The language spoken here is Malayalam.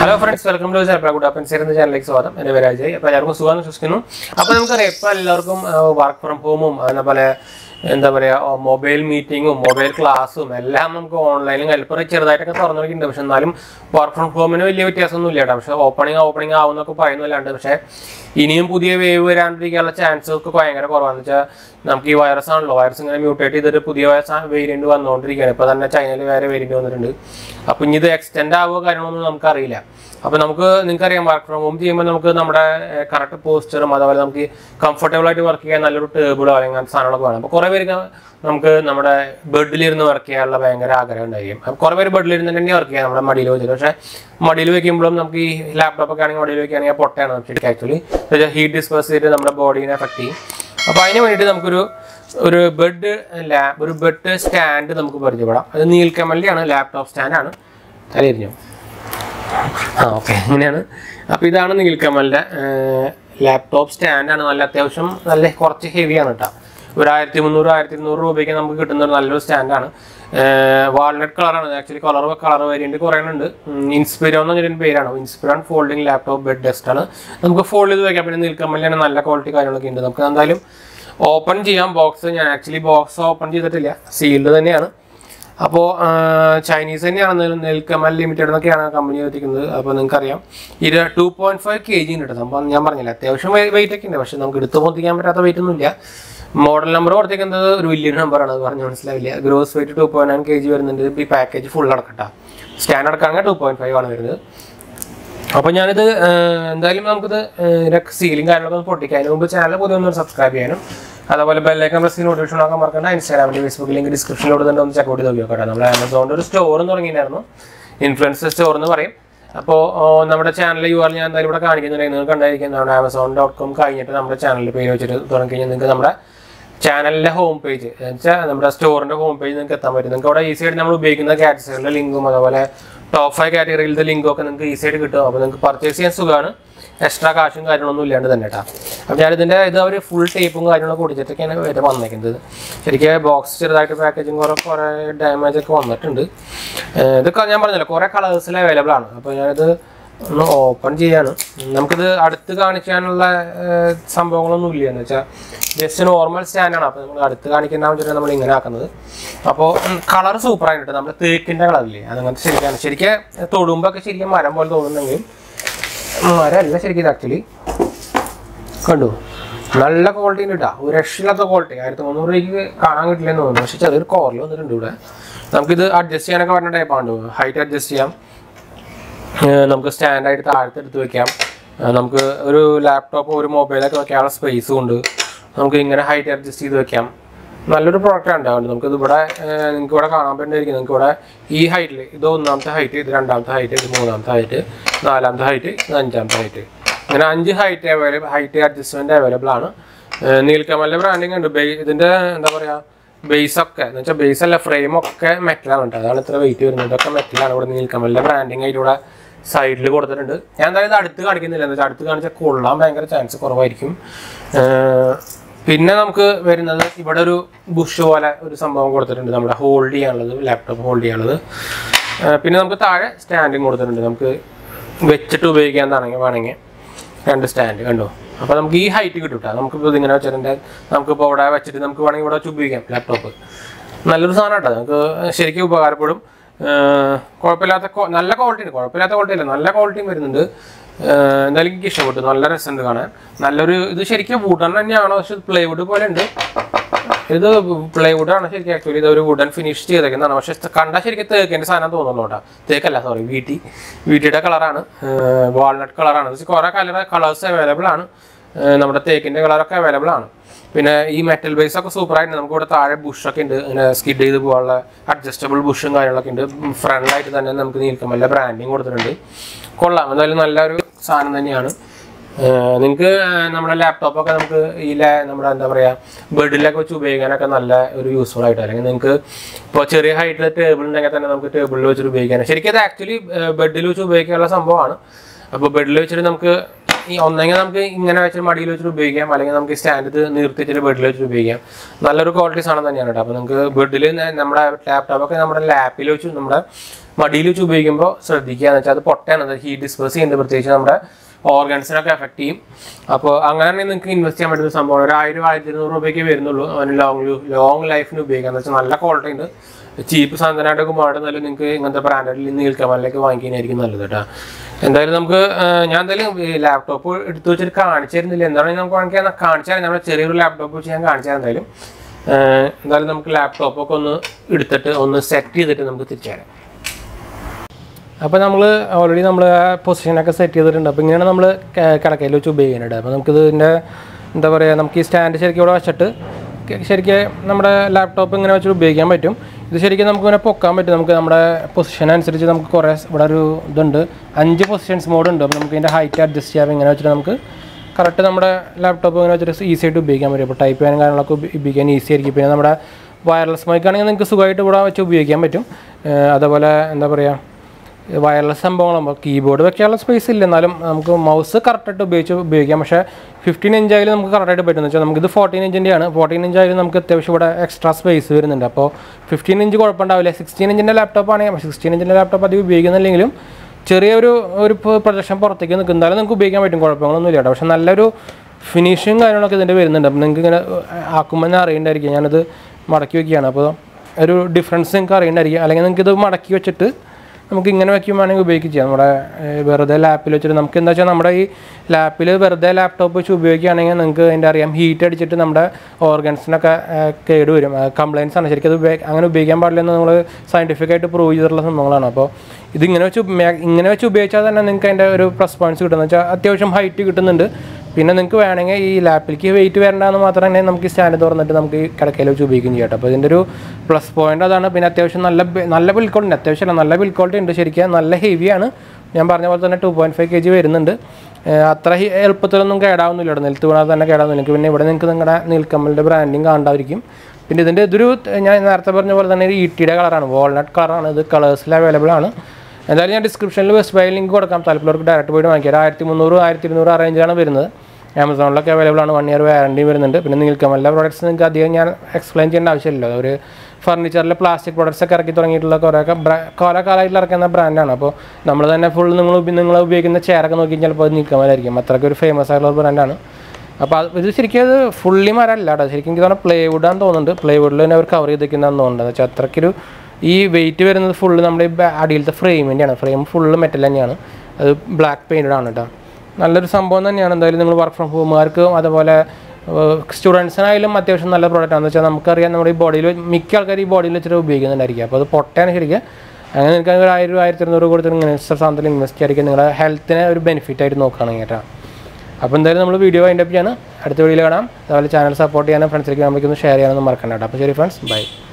ഹലോ ഫ്രണ്ട്സ് വെൽക്കം ടു ചാപ്രാകുട്ട പെൻസർ എന്ന ചാനലിലേക്ക് സ്വാഗതം എൻ്റെ പേര് അജയ് അപ്പോൾ എല്ലാവർക്കും സുഖമെന്ന് വിശ്വസിക്കുന്നു അപ്പോൾ നമുക്കറിയാം ഇപ്പോൾ എല്ലാവർക്കും വർക്ക് ഫ്രം ഹോമും അതേപോലെ എന്താ പറയുക മൊബൈൽ മീറ്റിങ്ങും മൊബൈൽ ക്ലാസ്സും എല്ലാം നമുക്ക് ഓൺലൈനും കൽപ്പറ ചെറുതായിട്ടൊക്കെ തുറന്നു നോക്കിയിട്ടുണ്ട് പക്ഷെ എന്നാലും വർക്ക് ഫ്രം ഹോമിന് വലിയ വ്യത്യാസമൊന്നും ഇല്ല കേട്ടോ പക്ഷേ ഓപ്പണിങ് ഓപ്പണിങ് ആവുന്നൊക്കെ പറയുന്നില്ലാണ്ട് പക്ഷേ ഇനിയും പുതിയ വേവ് വരാണ്ടിരിക്കാനുള്ള ചാൻസ് ഒക്കെ ഭയങ്കര കുറവാണെന്ന് വെച്ചാൽ നമുക്ക് ഈ വൈറസ് ആണല്ലോ വൈറസ് ഇങ്ങനെ മ്യൂട്ടേറ്റ് ചെയ്തിട്ട് പുതിയ വേരിയന്റ് വന്നുകൊണ്ടിരിക്കുകയാണ് ഇപ്പോൾ തന്നെ ചൈനയിൽ വേറെ വേരിയന്റ് വന്നിട്ടുണ്ട് അപ്പോൾ ഇനി ഇത് എക്സ്റ്റെൻഡ് ആവുക കാര്യങ്ങളൊന്നും നമുക്കറിയില്ല അപ്പോൾ നമുക്ക് നിങ്ങൾക്കറിയാം വർക്ക് ഫ്രം ഹോം ചെയ്യുമ്പോൾ നമുക്ക് നമ്മുടെ കറക്റ്റ് പോസ്റ്ററും അതുപോലെ നമുക്ക് കംഫർട്ടബിൾ ആയിട്ട് വർക്ക് ചെയ്യാൻ നല്ലൊരു ടേബിളോ അല്ലെങ്കിൽ അങ്ങനത്തെ സാധനങ്ങളൊക്കെ വേണം അപ്പോൾ കുറേ പേർക്ക് നമുക്ക് നമ്മുടെ ബെഡിലിരുന്ന് വർക്ക് ചെയ്യാനുള്ള ഭയങ്കര ആഗ്രഹം ഉണ്ടായിരിക്കും അപ്പോൾ കുറേ പേര് ബെഡിലിരുന്ന് തന്നെ വർക്ക് ചെയ്യാം നമ്മുടെ മടിയിൽ വെച്ചിട്ട് പക്ഷേ മടിയിൽ വെക്കുമ്പോഴും നമുക്ക് ഈ ലാപ്ടോപ്പ് ഒക്കെ ആണെങ്കിൽ മടിയിൽ വെക്കുകയാണെങ്കിൽ പൊട്ടയാണ് ശരിക്കും ആക്ച്വലി ഹീറ്റ് ഡിസ്പേഴ്സ് ചെയ്തിട്ട് നമ്മുടെ ബോഡീനെ എഫക്ട് ചെയ്യും അപ്പോൾ അതിന് വേണ്ടിയിട്ട് നമുക്കൊരു ഒരു ബെഡ് ലാബ് ഒരു ബെഡ് സ്റ്റാൻഡ് നമുക്ക് പരിചയപ്പെടാം അത് നീൽക്കമല്ലിയാണ് ലാപ്ടോപ്പ് സ്റ്റാൻഡാണ് തലയിരിഞ്ഞു ആ ഓക്കെ ഇങ്ങനെയാണ് അപ്പോൾ ഇതാണ് നീൽക്കമലിൻ്റെ ലാപ്ടോപ്പ് സ്റ്റാൻഡാണ് നല്ല അത്യാവശ്യം നല്ല കുറച്ച് ഹെവിയാണ് കേട്ടോ ഒരു ആയിരത്തി മുന്നൂറ് ആയിരത്തി ഇരുന്നൂറ് രൂപയ്ക്ക് നമുക്ക് കിട്ടുന്ന ഒരു നല്ലൊരു സ്റ്റാൻഡാണ് വാൾനട്ട് കളറാണ് ആക്ച്വലി കളർ കളർ വേരിയൻറ്റ് കുറേ ഉണ്ട് ഇൻസ്പിരോ എന്ന് പറഞ്ഞൊരു പേരാണ് Inspiron folding laptop bed desk ആണ് നമുക്ക് ഫോൾഡ് ചെയ്ത് വെക്കാം പിന്നെ നീൽക്കമല്ലിയാണ് നല്ല ക്വാളിറ്റി കാര്യങ്ങളൊക്കെ ഉണ്ട് നമുക്ക് എന്തായാലും ഓപ്പൺ ചെയ്യാം ബോക്സ് ഞാൻ ആക്ച്വലി ബോക്സ് ഓപ്പൺ ചെയ്തിട്ടില്ല സീൽഡ് തന്നെയാണ് അപ്പോൾ ചൈനീസ് തന്നെയാണ് നെൽക്കമൽ ലിമിറ്റഡ് എന്നൊക്കെയാണ് കമ്പനി എത്തിക്കുന്നത് അപ്പോൾ നിങ്ങൾക്കറിയാം ഇത് ടു പോയിന്റ് ഫൈവ് കെ ജി ഉണ്ട് സംഭവം ഞാൻ പറഞ്ഞില്ല അത്യാവശ്യം വെയിറ്റ് ഒക്കെ ഉണ്ട് പക്ഷെ നമുക്ക് എടുത്ത് പൊന്തിക്കാൻ പറ്റാത്ത വെയിറ്റ് ഒന്നുമില്ല മോഡൽ നമ്പർ കൊടുത്തേക്കുന്നത് ഒരു വലിയൊരു നമ്പറാണ് അത് പറഞ്ഞ് മനസ്സിലാവില്ല gross weight two point nine KG ജി വരുന്നുണ്ട് ഈ പാക്കേജ് ഫുൾ അടക്കട്ട സ്റ്റാൻഡ് അടക്കാണെങ്കിൽ ടു പോയിന്റ് ഫൈവ് ആണ് വരുന്നത് അപ്പോൾ ഞാനിത് ഏഹ്, എന്തായാലും നമുക്കിത് ഇതിൻ്റെ സീലിംഗ് കാര്യങ്ങളൊക്കെ ഒന്ന് പൊട്ടിക്കാം അതിന് മുമ്പ് ചാനൽ പൊതുവെ ഒന്ന് സബ്സ്ക്രൈബ് ചെയ്യാനും അതുപോലെ ബെല്ലൈക്കൺ പ്രസ് നോട്ടിഫിക്കേഷൻ ആക്കാൻ മറക്കണ്ട ഇൻസ്റ്റാഗ്രാമിൽ ഫേസ്ബുക്ക് ലിങ്ക് ഡിസ്ക്രിപ്ഷനിലൂടെ തന്നെ ഒന്ന് ചെക്ക് ഔട്ട് ചെയ്ത് നോക്കാം നമ്മൾ ആമസോണിൻ്റെ ഒരു സ്റ്റോർ തുടങ്ങിയിട്ടുണ്ടായിരുന്നു ഇൻഫ്ലുവൻസ് സ്റ്റോർ എന്ന് പറയും അപ്പോൾ നമ്മുടെ ചാനൽ യു ആർ ഞാൻ എന്തായാലും ഇവിടെ കാണിക്കുന്നുണ്ടെങ്കിൽ നിങ്ങൾക്ക് കണ്ടായിരിക്കും നമ്മുടെ ആമസോൺ ഡോട്ട് കോം കഴിഞ്ഞിട്ട് നമ്മുടെ ചാനലിൽ പേര് വെച്ചിട്ട് തുടങ്ങി കഴിഞ്ഞാൽ നിങ്ങൾക്ക് നമ്മുടെ ചാനലിന്റെ ഹോം പേജ് വെച്ചാൽ നമ്മുടെ സ്റ്റോറിന്റെ ഹോം പേജ് നിങ്ങൾക്ക് എത്താൻ പറ്റും നിങ്ങൾക്ക് അവിടെ ഈസി ആയിട്ട് നമ്മൾ ഉപയോഗിക്കുന്ന കാറ്റഗറിയുടെ ലിങ്കും അതുപോലെ ടോപ്പ് ഫൈവ് കാറ്റഗറിയിലത്തെ ലിങ്കും ഒക്കെ നിങ്ങൾക്ക് ഈസി ആയിട്ട് കിട്ടും അപ്പോൾ നിങ്ങൾക്ക് പർച്ചേസ് ചെയ്യാൻ സുഖമാണ് എക്സ്ട്രാ കാശും കാര്യങ്ങളൊന്നും ഇല്ലാണ്ട് തന്നെ കേട്ടോ അപ്പോൾ ഞാനിതിൻ്റെ ഇത് അവർ ഫുൾ ടേപ്പും കാര്യങ്ങളൊക്കെ കുടിച്ചിട്ടൊക്കെയാണ് ഇത് വന്നേക്കുന്നത് ശരിക്കും ബോക്സ് ചെറുതായിട്ട് പാക്കേജിങ് കുറേ കുറേ ഡാമേജ് ഒക്കെ വന്നിട്ടുണ്ട് ഏഹ് ഇതൊക്കെ ഞാൻ പറഞ്ഞല്ലോ കുറേ കളേഴ്സിൽ അവൈലബിൾ ആണ് അപ്പോൾ ഞാനിത് ഒന്ന് ഓപ്പൺ ചെയ്യാണ് നമുക്കിത് അടുത്ത് കാണിക്കാനുള്ള ഏഹ്, സംഭവങ്ങളൊന്നും ഇല്ല എന്ന് വെച്ചാൽ ജസ്റ്റ് നോർമൽ സ്റ്റാൻഡാണ് അപ്പോൾ നമ്മൾ അടുത്ത് കാണിക്കേണ്ട വെച്ചിട്ട് നമ്മൾ ഇങ്ങനെ ആക്കുന്നത് അപ്പോൾ കളർ സൂപ്പർ ആയിട്ട് നമ്മൾ തേക്കിൻ്റെ കളറില്ലേ അതങ്ങനത്തെ ശരിക്കാണ് ശരിക്കും തൊടുമ്പൊക്കെ ശരിക്കും മരം പോലെ തോന്നുന്നെങ്കിലും മരമല്ല ശരിക്കും ഇത് ആക്ച്വലി കണ്ടു നല്ല ക്വാളിറ്റി ഉണ്ട് കേട്ടോ ഒരു രക്ഷയില്ലാത്ത ക്വാളിറ്റി ആയിരത്തി മുന്നൂറ് രൂപയ്ക്ക് കാണാൻ കിട്ടില്ലെന്ന് തോന്നുന്നു പക്ഷെ ചെറിയൊരു കോറിൽ വന്നിട്ടുണ്ട് ഇവിടെ നമുക്കിത് അഡ്ജസ്റ്റ് ചെയ്യാനൊക്കെ പറഞ്ഞ ടൈപ്പാണ് ഹൈറ്റ് അഡ്ജസ്റ്റ് ചെയ്യാം ഏഹ് നമുക്ക് സ്റ്റാൻഡായിട്ട് താഴത്ത് എടുത്ത് വെക്കാം ഏഹ് നമുക്ക് ഒരു ലാപ്ടോപ്പ് ഒരു മൊബൈലൊക്കെ വെക്കാനുള്ള സ്പേസും ഉണ്ട് നമുക്ക് ഇങ്ങനെ ഹൈറ്റ് അഡ്ജസ്റ്റ് ചെയ്ത് വെക്കാം നല്ലൊരു പ്രോഡക്റ്റാണ് ഉണ്ടാവുന്നത് നമുക്ക് ഇത് ഇവിടെ ഏഹ് നിങ്ങൾക്ക് ഇവിടെ കാണാൻ പറ്റുന്നതായിരിക്കും നിങ്ങൾക്ക് ഇവിടെ ഈ ഹൈറ്റിൽ ഇത് ഒന്നാമത്തെ ഹൈറ്റ് ഇത് രണ്ടാമത്തെ ഹൈറ്റ് ഇത് മൂന്നാമത്തെ ഹൈറ്റ് നാലാമത്തെ ഹൈറ്റ് ഇത് അഞ്ചാമത്തെ ഹൈറ്റ് ഇങ്ങനെ അഞ്ച് height available height adjustment available ആണ് ഏഹ് നീൽക്കമലിന്റെ ബ്രാൻഡിങ് ഉണ്ട് ബേ- ഇതിന്റെ എന്താ പറയാ ബേസ് ഒക്കെ എന്ന് വെച്ചാൽ ബേസ് അല്ല ഫ്രെയിം ഒക്കെ മെറ്റലാണ് കേട്ടോ അതാണ് ഇത്ര വെയിറ്റ് വരുന്നത് ഇതൊക്കെ മെറ്റലാണ് ഇവിടെ നീൽക്കമലിന്റെ ബ്രാൻഡിങ് ആയിട്ട് ഇവിടെ സൈഡിൽ കൊടുത്തിട്ടുണ്ട് ഞാൻ എന്തായാലും ഇത് അടുത്ത് കാണിക്കുന്നില്ല എന്ന് വെച്ചാൽ അടുത്ത് കാണിച്ചാൽ കൊള്ളാൻ ഭയങ്കര ചാൻസ് കുറവായിരിക്കും ഏഹ് പിന്നെ നമുക്ക് വരുന്നത് ഇവിടെ ഒരു ബുഷ് പോലെ ഒരു സംഭവം കൊടുത്തിട്ടുണ്ട് നമ്മുടെ ഹോൾഡ് ചെയ്യാനുള്ളത് ലാപ്ടോപ്പ് ഹോൾഡ് ചെയ്യാനുള്ളത് ഏഹ് പിന്നെ നമുക്ക് താഴെ സ്റ്റാൻഡും കൊടുത്തിട്ടുണ്ട് നമുക്ക് വെച്ചിട്ട് ഉപയോഗിക്കാൻ വേണമെങ്കിൽ വേണമെങ്കിൽ രണ്ട് സ്റ്റാൻഡ് കണ്ടോ അപ്പോൾ നമുക്ക് ഈ ഹൈറ്റ് കിട്ടും കേട്ടോ നമുക്കിപ്പോൾ ഇതിങ്ങനെ വെച്ചിട്ടുണ്ട് നമുക്കിപ്പോൾ ഇവിടെ വെച്ചിട്ട് നമുക്ക് വേണമെങ്കിൽ ഇവിടെ വെച്ച് ഉപയോഗിക്കാം ലാപ്ടോപ്പ് നല്ലൊരു സാധനം കേട്ടോ നമുക്ക് ശരിക്കും ഉപകാരപ്പെടും ഏഹ് കുഴപ്പമില്ലാത്ത ക്വാ- നല്ല ക്വാളിറ്റി ഉണ്ട് കുഴപ്പമില്ലാത്ത ക്വാളിറ്റി അല്ല നല്ല ക്വാളിറ്റിയും വരുന്നുണ്ട് ഏഹ് എന്തായാലും എനിക്ക് ഇഷ്ടപ്പെട്ടു നല്ല രസമുണ്ട് കാണാൻ നല്ലൊരു ഇത് ശരിക്കും വുഡൻ തന്നെയാണോ പക്ഷെ പ്ലൈവുഡ് പോലെ ഉണ്ട് ഇത് പ്ലൈവുഡ് ആണ് ശരിക്കും ആക്ച്വലി ഇത് ഒരു വുഡൻ ഫിനിഷ് ചെയ്തേക്കുന്നതാണ് പക്ഷെ കണ്ടാൽ ശരിക്കും തേക്കിന്റെ സാധനം തോന്നുന്നു കേട്ടോ തേക്കല്ല സോറി വീട്ടി വീട്ടിയുടെ കളറാണ് വാൾനട്ട് കളറാണ് കുറെ കളർ കളേഴ്സ് അവൈലബിൾ ആണ് ഏഹ് നമ്മുടെ തേക്കിന്റെ കളറൊക്കെ അവൈലബിൾ ആണ് പിന്നെ ഈ മെറ്റൽ ബേസ് ഒക്കെ സൂപ്പർ ആയിട്ട് നമുക്ക് ഇവിടെ താഴെ ബുഷൊക്കെ ഉണ്ട് ഇങ്ങനെ സ്കിഡ് ചെയ്ത് പോകാനുള്ള അഡ്ജസ്റ്റബിൾ ബുഷും കാര്യങ്ങളൊക്കെ ഉണ്ട് ഫ്രണ്ടിലായിട്ട് തന്നെ നമുക്ക് നീൽക്കമല്ല ബ്രാൻഡിങ് കൊടുത്തിട്ടുണ്ട് കൊള്ളാം എന്തായാലും നല്ലൊരു സാധനം തന്നെയാണ് നിങ്ങൾക്ക് നമ്മുടെ ലാപ്ടോപ്പൊക്കെ നമുക്ക് ഈ ലാ- നമ്മുടെ എന്താ പറയുക ബെഡിലൊക്കെ വെച്ച് ഉപയോഗിക്കാനൊക്കെ നല്ല ഒരു യൂസ്ഫുൾ ആയിട്ട് അല്ലെങ്കിൽ നിങ്ങൾക്ക് ഇപ്പോൾ ചെറിയ ഹൈറ്റിൽ ടേബിൾ ഉണ്ടെങ്കിൽ തന്നെ നമുക്ക് ടേബിളിൽ വെച്ചിട്ട് ഉപയോഗിക്കാൻ ശരിക്കും അത് ആക്ച്വലി ബെഡിൽ വെച്ച് ഉപയോഗിക്കാനുള്ള സംഭവമാണ് അപ്പോൾ ബെഡിൽ വെച്ചിട്ട് നമുക്ക് ഈ ഒന്നെങ്കിൽ നമുക്ക് ഇങ്ങനെ വെച്ചിട്ട് മടിയിൽ വെച്ചിട്ട് ഉപയോഗിക്കാം അല്ലെങ്കിൽ നമുക്ക് സ്റ്റാൻഡ് ഇത് നിർത്തി വെച്ചിട്ട് ബെഡിൽ വെച്ചിട്ട് ഉപയോഗിക്കാം നല്ലൊരു ക്വാളിറ്റി സാധനം തന്നെയാണ് കേട്ടോ അപ്പോൾ നിങ്ങൾക്ക് ബെഡിൽ നമ്മുടെ ലാപ്ടോപ്പൊക്കെ നമ്മുടെ ലാപ്പിൽ വെച്ച് നമ്മുടെ മടിയിൽ വെച്ച് ഉപയോഗിക്കുമ്പോൾ ശ്രദ്ധിക്കുക എന്ന് വെച്ചാൽ അത് പൊട്ടയാണ് ഹീറ്റ് ഡിസ്പേഴ്സ് ചെയ്യുന്നത് പ്രത്യേകിച്ച് നമ്മുടെ ഓർഗൻസിനൊക്കെ എഫക്ട് ചെയ്യും അപ്പോൾ അങ്ങനെ തന്നെ നിങ്ങൾക്ക് ഇൻവെസ്റ്റ് ചെയ്യാൻ പറ്റുന്ന സംഭവം ഒരു ആയിരം ആയിരത്തി ഇരുന്നൂറ് രൂപയ്ക്ക് വരുന്നുള്ളൂ അതിന് ലോങ് ലോങ് ലൈഫിന് ഉപയോഗിക്കാം എന്ന് വെച്ചാൽ നല്ല ക്വാളിറ്റി ഉണ്ട് ചീപ്പ് സാധനമായിട്ടൊക്കെ മാറി നല്ല നിങ്ങൾക്ക് ഇങ്ങനത്തെ ബ്രാൻഡിൽ നിന്ന് നിൽക്കാമല്ലേക്ക് വാങ്ങിക്കാനായിരിക്കും നല്ലത് കേട്ടോ എന്തായാലും നമുക്ക് ആ, ഞാൻ എന്തായാലും ലാപ്ടോപ്പ് എടുത്തു വെച്ചിട്ട് കാണിച്ചു തരുന്നില്ല എന്താണെങ്കിലും നമുക്ക് കാണിക്കാൻ കാണിച്ചു തരാം നമ്മുടെ ചെറിയൊരു ലാപ്ടോപ്പ് വെച്ച് ഞാൻ കാണിച്ചു തരാം എന്തായാലും ആ, എന്തായാലും നമുക്ക് ലാപ്ടോപ്പൊക്കെ ഒന്ന് എടുത്തിട്ട് ഒന്ന് സെറ്റ് ചെയ്തിട്ട് നമുക്ക് തിരിച്ചു തരാം അപ്പോൾ നമ്മൾ ഓൾറെഡി നമ്മൾ ആ പൊസിഷനൊക്കെ സെറ്റ് ചെയ്തിട്ടുണ്ട് അപ്പോൾ ഇങ്ങനെയാണ് നമ്മൾ കിടക്കയിൽ വെച്ച് ഉപയോഗിക്കുന്നുണ്ട് അപ്പോൾ നമുക്കിത് ഇതിൻ്റെ എന്താ പറയുക നമുക്ക് ഈ സ്റ്റാൻഡ് ശരിക്കും ഇവിടെ വെച്ചിട്ട് ക- ശരിക്കും നമ്മുടെ ലാപ്ടോപ്പ് ഇങ്ങനെ വെച്ചിട്ട് ഉപയോഗിക്കാൻ പറ്റും ഇത് ശരിക്കും നമുക്ക് ഇങ്ങനെ പൊക്കാൻ പറ്റും നമുക്ക് നമ്മുടെ പൊസിഷൻ അനുസരിച്ച് നമുക്ക് കുറേ സ് ഇവിടെ ഒരു ഇതുണ്ട് അഞ്ച് പൊസിഷൻസ് മോഡ് ഉണ്ട് അപ്പോൾ നമുക്ക് ഇതിൻ്റെ ഹൈറ്റ് അഡ്ജസ്റ്റ് ചെയ്യാം ഇങ്ങനെ വെച്ചിട്ട് നമുക്ക് കറക്റ്റ് നമ്മുടെ ലാപ്ടോപ്പ് ഇങ്ങനെ വെച്ചിട്ട് ഈസി ആയിട്ട് ഉപയോഗിക്കാൻ പറ്റും അപ്പോൾ ടൈപ്പ് ചെയ്യാനും കാര്യങ്ങളൊക്കെ ഉപ- ഉപയോഗിക്കാൻ ഈസി ആയിരിക്കും പിന്നെ നമ്മുടെ വയർലെസ് മൈക്ക് ആണെങ്കിൽ നിങ്ങൾക്ക് സുഖമായിട്ട് ഇവിടെ വെച്ച് ഉപയോഗിക്കാൻ പറ്റും ഏഹ് അതേപോലെ എന്താ പറയുക വയർലെസ് സംഭവങ്ങളാകുമ്പോൾ കീബോർഡ് വെക്കാനുള്ള സ്പേസ് ഇല്ല എന്നാലും നമുക്ക് മൗസ് കറക്റ്റായിട്ട് ഉപയോഗിച്ച് ഉപയോഗിക്കാം പക്ഷേ ഫിഫ്റ്റീൻ ഇഞ്ച് ആയാലും നമുക്ക് കറക്റ്റായിട്ട് പറ്റുമെന്ന് വെച്ചാൽ നമുക്കിത് ഫോർട്ടീൻ ഇഞ്ചിൻ്റെയാണ് ഫോർട്ടീൻ ഇഞ്ച് ആയാലും നമുക്ക് അത്യാവശ്യം ഇവിടെ എക്സ്ട്രാ സ്പേസ് വരുന്നുണ്ട് അപ്പോൾ ഫിഫ്റ്റീൻ ഇഞ്ച് കുഴപ്പമുണ്ടാവില്ല സിക്സ്റ്റീൻ ഇഞ്ചിൻ്റെ ലാപ്ടോപ്പ് ആണെങ്കിൽ സിക്സ്റ്റീൻ ഇഞ്ചിൻ്റെ ലാപ്ടോപ്പ് അധികം ഉപയോഗിക്കുന്നില്ലെങ്കിലും ചെറിയൊരു ഒരു പ്രൊജക്ഷൻ പുറത്തേക്ക് നിൽക്കും എന്തായാലും നിങ്ങൾക്ക് ഉപയോഗിക്കാൻ പറ്റും കുഴപ്പങ്ങളൊന്നും ഇല്ല കേട്ടോ പക്ഷേ നല്ലൊരു ഫിനിഷിങ് കാര്യങ്ങളൊക്കെ ഇതിൻ്റെ വരുന്നുണ്ട് അപ്പോൾ നിങ്ങൾക്ക് ഇങ്ങനെ ആക്കുമ്പോൾ തന്നെ അറിയണ്ടായിരിക്കും ഞാനത് മടക്കി വെക്കുകയാണ് അപ്പോൾ ഒരു ഡിഫറൻസ് നിങ്ങൾക്ക് അറിയണ്ടായിരിക്കും അല്ലെങ്കിൽ നിങ്ങൾക്ക് ഇത് മടക്കി വെച്ചിട്ട് നമുക്ക് ഇങ്ങനെ വയ്ക്കുവാണെങ്കിൽ ഉപയോഗിക്കുക ചെയ്യാം നമ്മുടെ ഏഹ്, വെറുതെ ലാപ്പിൽ വെച്ചിട്ട് നമുക്ക് എന്താ വെച്ചാൽ നമ്മുടെ ഈ ലാപ്പിൽ വെറുതെ ലാപ്ടോപ്പ് വെച്ച് ഉപയോഗിക്കുകയാണെങ്കിൽ നിങ്ങൾക്ക് അതിൻ്റെ അറിയാം ഹീറ്റ് അടിച്ചിട്ട് നമ്മുടെ ഓർഗൻസിനൊക്കെ ഏഹ്, കേട് വരും കംപ്ലയിൻസ് ആണ് ശരിക്കും അത് ഉപയോഗി- അങ്ങനെ ഉപയോഗിക്കാൻ പാടില്ലെന്ന് നമ്മൾ സയൻറ്റിഫിക് ആയിട്ട് പ്രൂവ് ചെയ്തിട്ടുള്ള സംഭവങ്ങളാണ് അപ്പോൾ ഇത് ഇങ്ങനെ വെച്ച് ഉപ- ഇങ്ങനെ വെച്ച് ഉപയോഗിച്ചാൽ തന്നെ നിങ്ങൾക്ക് അതിൻ്റെ ഒരു പ്ലസ് പോയിന്റ്സ് കിട്ടുന്നത് വെച്ചാൽ അത്യാവശ്യം ഹൈറ്റ് കിട്ടുന്നുണ്ട് പിന്നെ നിങ്ങൾക്ക് വേണമെങ്കിൽ ഈ ലാപ്പിലേക്ക് വെയിറ്റ് വരണ്ടെന്ന് മാത്രമേ നമുക്ക് ഈ സ്റ്റാൻഡ് തുറന്നിട്ട് നമുക്ക് ഈ കിടക്കയിൽ വെച്ച് ഉപയോഗിക്കുകയും ചെയ്യാം കേട്ടോ അപ്പോൾ ഇതിൻ്റെ ഒരു പ്ലസ് പോയിന്റ് അതാണ് പിന്നെ അത്യാവശ്യം നല്ല ബി- നല്ല ബിൽ ക്വാളിറ്റി അത്യാവശ്യം നല്ല ബിൽ ക്വാളിറ്റി ഉണ്ട് ശരിക്കും നല്ല ഹെവിയാണ് ഞാൻ പറഞ്ഞ പോലെ തന്നെ ടു പോയിൻറ്റ് ഫൈവ് കെ ജി വരുന്നുണ്ട് ഏഹ് അത്ര ഹി- എളുപ്പത്തിലൊന്നും കേടാവുന്നില്ല ഇവിടെ നിലത്ത് വീണാൽ തന്നെ കേടാവുന്നില്ല നിങ്ങൾക്ക് പിന്നെ ഇവിടെ നിങ്ങൾക്ക് നിങ്ങളുടെ നീൽക്കമ്മലിൻ്റെ ബ്രാൻഡിങ് കാണാതിരിക്കും പിന്നെ ഇതിൻ്റെ ഇതൊരു ഞാൻ നേരത്തെ പറഞ്ഞ പോലെ തന്നെ ഒരു ഈട്ടിയുടെ കളറാണ് വാൾനട്ട് കളറാണ് ഇത് കളേഴ്സിൽ അവൈലബിൾ ആണ് എന്തായാലും ഞാൻ ഡിസ്ക്രിപ്ഷനിൽ വെസ്റ്റ് ബൈ ലിങ്ക് കൊടുക്കാം താല്പര്യമുള്ളവർക്ക് ഡയറക്റ്റ് പോയിട്ട് വാങ്ങിക്കാം ആയിരത്തി മുന്നൂറ് ആയിരത്തി ഇരുന്നൂറ് ആ റേഞ്ചാണ് വരുന്നത് ആമസോണിലൊക്കെ അവൈലബിൾ ആണ് വൺ ഇയർ വാറണ്ടി വരുന്നുണ്ട് പിന്നെ നീൽക്കമല്ല പ്രോഡക്ട്സ് നിങ്ങൾക്ക് അധികം ഞാൻ എക്സ്പ്ലെയിൻ ചെയ്യേണ്ട ആവശ്യമില്ല ഒരു ഫർണിച്ചറിൽ പ്ലാസ്റ്റിക് പ്രോഡക്ട്സ് ഒക്കെ ഇറക്കി തുടങ്ങിയിട്ടുള്ള കുറേ കുറേ കാലമായിട്ട് ഇറക്കുന്ന ബ്രാൻഡാണ് അപ്പോൾ നമ്മൾ തന്നെ ഫുൾ നിങ്ങൾ ഉപ- നിങ്ങൾ ഉപയോഗിക്കുന്ന ചെയറൊക്കെ നോക്കി ചിലപ്പോൾ അത് നീക്കമല്ലായിരിക്കും അത്രയ്ക്ക് ഒരു ഫേമസ് ആയിട്ടുള്ള ഒരു ബ്രാൻഡാണ് അപ്പോൾ അത് ഇത് ശരിക്കും അത് ഫുള്ളി മരമല്ല കേട്ടോ ശരിക്കും എനിക്ക് തോന്നുന്നു പ്ലേവുഡാന്ന് തോന്നുന്നുണ്ട് പ്ലേവുഡിൽ തന്നെ അവർ കവർ ചെയ്തിരിക്കുന്നതെന്ന് തോന്നുന്നുണ്ട് എന്ന് വെച്ചാൽ അത്രയ്ക്കൊരു ഈ വെയിറ്റ് വരുന്നത് ഫുള്ള് നമ്മുടെ ഈ ബാ- അടിയിലത്തെ ഫ്രെയിമിൻ്റെയാണ് ഫ്രെയിം ഫുള്ള് മെറ്റൽ തന്നെയാണ് അത് ബ്ലാക്ക് പെയിൻറ്റഡ് ആണ് കേട്ടോ നല്ലൊരു സംഭവം തന്നെയാണ് എന്തായാലും നിങ്ങൾ വർക്ക് ഫ്രം ഹോമുകാർക്കും അതുപോലെ സ്റ്റുഡൻസിനായാലും അത്യാവശ്യം നല്ല പ്രോഡക്റ്റ് ആണെന്ന് വെച്ചാൽ നമുക്കറിയാം നമ്മുടെ ഈ ബോഡിയിൽ മിക്ക ആൾക്കാർ ഈ ബോഡിയിൽ വെച്ചിട്ട് ഉപയോഗിക്കുന്നുണ്ടായിരിക്കും അപ്പോൾ അത് പൊട്ടയാണ് ശരിക്കും അങ്ങനെ നിങ്ങൾക്ക് ഒരു ആയിരം ആയിരത്തി ഇരുന്നൂറ് കൊടുത്തിട്ട് ഇങ്ങനെ സാധനത്തിൽ ഇൻവെസ്റ്റ് ചെയ്യായിരിക്കും നിങ്ങളുടെ ഹെൽത്തിനെ ഒരു ബെനിഫിറ്റ് ആയിട്ട് നോക്കുകയാണെങ്കിൽ കേട്ടോ അപ്പോൾ എന്തായാലും നമ്മൾ വീഡിയോ വൈൻഡപ്പ് ചെയ്യാണ് അടുത്ത വീഡിയോയിൽ കാണാം അതുപോലെ ചാനൽ സപ്പോർട്ട് ചെയ്യാനും ഫ്രണ്ട്സിലേക്ക് നമുക്ക് ഒന്ന് ഷെയർ ചെയ്യാനൊന്നും മറക്കണ്ട കേട്ടോ അപ്പോൾ ശരി ഫ്രണ്ട്സ് ബൈ